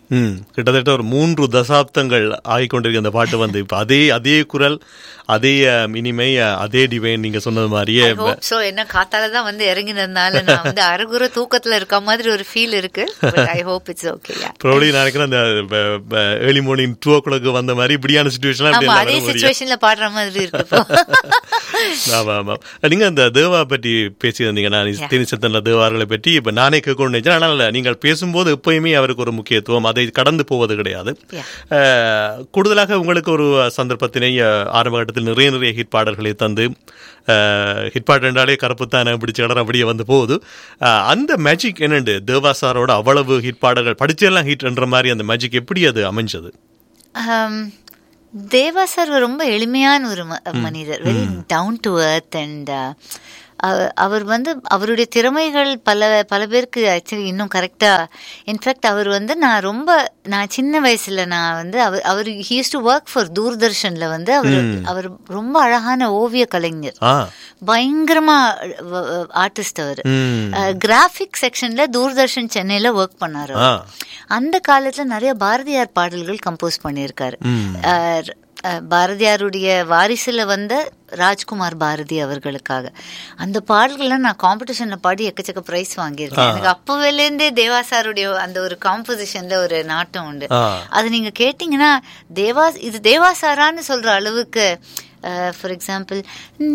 ம் கிட்டத்தட்ட ஒரு மூன்று தசாப்தங்கள் ஆகிக்கொண்டிருக்க அந்த பாட்டு வந்து இப்ப அதே அதே குரல் அதே அஹ், இனிமை அஹ், அதே டிவைன் நீங்க சொன்னது மாதிரியே சோ என்ன காத்தால தான் வந்து இறங்கினதுனால நான் வந்து அரைகுற தூக்கத்துல இருக்க மாதிரி ஒரு ஃபீல் இருக்கு I hope it's okay probably நினைக்கிறேன் அந்த early morning two o'clock வந்த மாதிரி இப்படியான சுச்சுவேஷன் ஆமா அதே சுச்சுவேஷன்ல பாடுற மாதிரி இருக்கு இப்போ. ஆமா ஆமா நீங்க அந்த தேவா பற்றி பேசியிருந்தீங்க நான் தினிசத்தன்ல தேவார்களை பற்றி இப்ப நானே கேட்கணும்னு நினைச்சேன் ஆனால் நீங்கள் பேசும்போது எப்பயுமே அவருக்கு ஒரு முக்கியத்துவம் அதை கடந்து போவது கிடையாது Yeah. அஹ், கூடுதலாக உங்களுக்கு ஒரு சந்தர்ப்பத்தினை அஹ், ஆரம்ப கட்டத்தில் நிறைய நிறைய ஹிட் பாடல்களை தந்து ஹிட் பாட்டு என்றாலே கருப்புத்தானே பிடிச்ச கடற அப்படியே வந்து போகுது அஹ், அந்த மேஜிக் என்னண்டு தேவா சாரோட அவ்வளவு ஹிட் பாடல்கள் படிச்செல்லாம் ஹிட் என்ற மாதிரி அந்த மேஜிக் எப்படி அது அமைஞ்சது ஆம், தேவா சார் ரொம்ப எளிமையான ஒரு ம- மனிதர் very down to earth and அவர் வந்து அவருடைய திறமைகள் பல பல பேருக்கு ஆக்சுவலி இன்னும் கரெக்டா இன்ஃபேக்ட் அவர் வந்து நான் ரொம்ப நான் சின்ன வயசுல நான் வந்து அவர் அவர் ஹீஸ் டு ஒர்க் ஃபார் தூர்தர்ஷன்ல வந்து அவர் அவர் ரொம்ப அழகான ஓவிய கலைஞர் ஆ பயங்கரமா ஆர்டிஸ்ட் அவர் ம் கிராஃபிக் செக்ஷன்ல தூர்தர்ஷன் சென்னையில ஒர்க் பண்ணாரு அவர். ஆ அந்த காலத்துல நிறைய பாரதியார் பாடல்கள் கம்போஸ் பண்ணியிருக்காரு அஹ், அஹ், பாரதியாருடைய வாரிசுல வந்த ராஜ்குமார் பாரதி அவர்களுக்காக அந்த பாடல்கள்லாம் நான் காம்படிஷன்ல பாடி எக்கச்சக்க பிரைஸ் வாங்கியிருக்கேன் எனக்கு அப்பவேலேருந்தே தேவா சாருடைய அந்த ஒரு காம்போசிஷன்ல ஒரு நாட்டம் உண்டு ஆ. அது நீங்க கேட்டீங்கன்னா தேவா இது தேவா சாரான்னு சொல்ற அளவுக்கு ஃபார் எக்ஸாம்பிள்